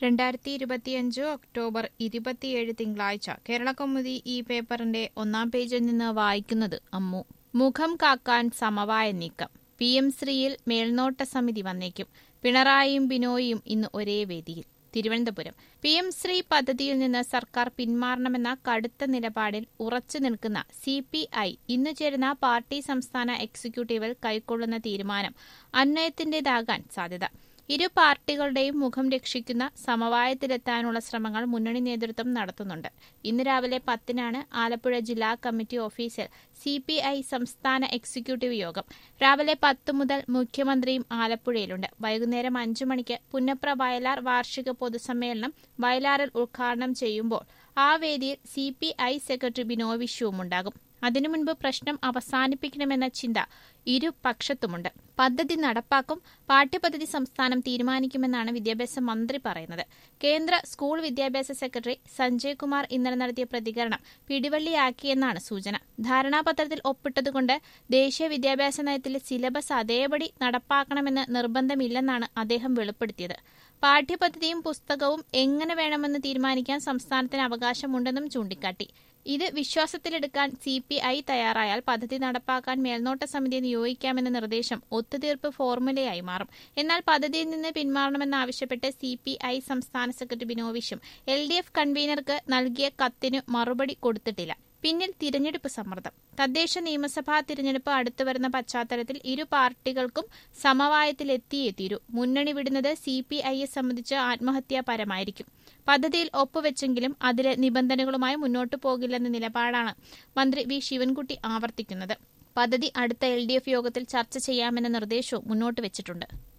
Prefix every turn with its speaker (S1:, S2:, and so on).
S1: രണ്ടായിരത്തി ഇരുപത്തിയഞ്ച് ഒക്ടോബർ ഇരുപത്തിയേഴ് തിങ്കളാഴ്ച കേരളകൗമുദി ഈ പേപ്പറിന്റെ ഒന്നാം പേജിൽ നിന്ന് വായിക്കുന്നത് അമ്മു മുഖം കാക്കാൻ സമവായ നീക്കം പി എം ശ്രീയിൽ മേൽനോട്ട സമിതി വന്നേക്കും പിണറായിയും ബിനോയിയും ഇന്ന് ഒരേ വേദിയിൽ തിരുവനന്തപുരം പി എം ശ്രീ പദ്ധതിയിൽ നിന്ന് സർക്കാർ പിന്മാറണമെന്ന കടുത്ത നിലപാടിൽ ഉറച്ചു നിൽക്കുന്ന സി പി ഐ ഇന്ന് ചേരുന്ന പാർട്ടി സംസ്ഥാന എക്സിക്യൂട്ടീവിൽ കൈക്കൊള്ളുന്ന തീരുമാനം അന്വയത്തിന്റേതാകാൻ സാധ്യത ഇരു പാർട്ടികളുടെയും മുഖം രക്ഷിക്കുന്ന സമവായത്തിലെത്താനുള്ള ശ്രമങ്ങൾ മുന്നണി നേതൃത്വം നടത്തുന്നുണ്ട് ഇന്ന് രാവിലെ പത്തിനാണ് ആലപ്പുഴ ജില്ലാ കമ്മിറ്റി ഓഫീസിൽ സി പി ഐ സംസ്ഥാന എക്സിക്യൂട്ടീവ് യോഗം രാവിലെ പത്ത് മുതൽ മുഖ്യമന്ത്രിയും ആലപ്പുഴയിലുണ്ട് വൈകുന്നേരം അഞ്ചു മണിക്ക് പുന്നപ്ര വയലാർ വാർഷിക പൊതുസമ്മേളനം വയലാറിൽ ഉദ്ഘാടനം ചെയ്യുമ്പോൾ ആ വേദിയിൽ C P I secretary Binoy വിശ്വവും ഉണ്ടാകും അതിനു മുൻപ് പ്രശ്നം അവസാനിപ്പിക്കണമെന്ന ചിന്ത ഇരുപക്ഷത്തുമുണ്ട് പദ്ധതി നടപ്പാക്കും പാഠ്യപദ്ധതി സംസ്ഥാനം തീരുമാനിക്കുമെന്നാണ് വിദ്യാഭ്യാസ മന്ത്രി പറയുന്നത് കേന്ദ്ര സ്കൂൾ വിദ്യാഭ്യാസ സെക്രട്ടറി സഞ്ജയ് കുമാർ ഇന്നലെ നടത്തിയ പ്രതികരണം പിടിവള്ളിയാക്കിയെന്നാണ് സൂചന ധാരണാപത്രത്തിൽ ഒപ്പിട്ടതുകൊണ്ട് ദേശീയ വിദ്യാഭ്യാസ നയത്തിലെ സിലബസ് അതേപടി നടപ്പാക്കണമെന്ന് നിർബന്ധമില്ലെന്നാണ് അദ്ദേഹം വെളിപ്പെടുത്തിയത് പാഠ്യപദ്ധതിയും പുസ്തകവും എങ്ങനെ വേണമെന്ന് തീരുമാനിക്കാൻ സംസ്ഥാനത്തിന് അവകാശമുണ്ടെന്നും ചൂണ്ടിക്കാട്ടി ഇത് വിശ്വാസത്തിലെടുക്കാൻ സി പി ഐ തയ്യാറായാൽ പദ്ധതി നടപ്പാക്കാൻ മേൽനോട്ട സമിതിയെ നിയോഗിക്കാമെന്ന നിർദ്ദേശം ഒത്തുതീർപ്പ് ഫോർമുലയായി മാറും എന്നാൽ പദ്ധതിയിൽ നിന്ന് പിന്മാറണമെന്നാവശ്യപ്പെട്ട് സി പി ഐ സംസ്ഥാന സെക്രട്ടറി ബിനോവിഷും എൽ ഡി എഫ് കൺവീനർക്ക് നൽകിയ കത്തിന് മറുപടി കൊടുത്തിട്ടില്ല പിന്നിൽ തിരഞ്ഞെടുപ്പ് സമ്മർദ്ദം തദ്ദേശ നിയമസഭാ തിരഞ്ഞെടുപ്പ് അടുത്തുവരുന്ന പശ്ചാത്തലത്തിൽ ഇരു പാർട്ടികൾക്കും സമവായത്തിലെത്തിയേ തീരൂ മുന്നണി വിടുന്നത് സി പി ഐയെ സംബന്ധിച്ച് ആത്മഹത്യാപരമായിരിക്കും പദ്ധതിയിൽ ഒപ്പുവെച്ചെങ്കിലും അതിലെ നിബന്ധനകളുമായി മുന്നോട്ടു പോകില്ലെന്ന നിലപാടാണ് മന്ത്രി വി ശിവൻകുട്ടി ആവർത്തിക്കുന്നത് പദ്ധതി അടുത്ത എൽ യോഗത്തിൽ ചർച്ച ചെയ്യാമെന്ന നിർദ്ദേശവും മുന്നോട്ട് വെച്ചിട്ടുണ്ട്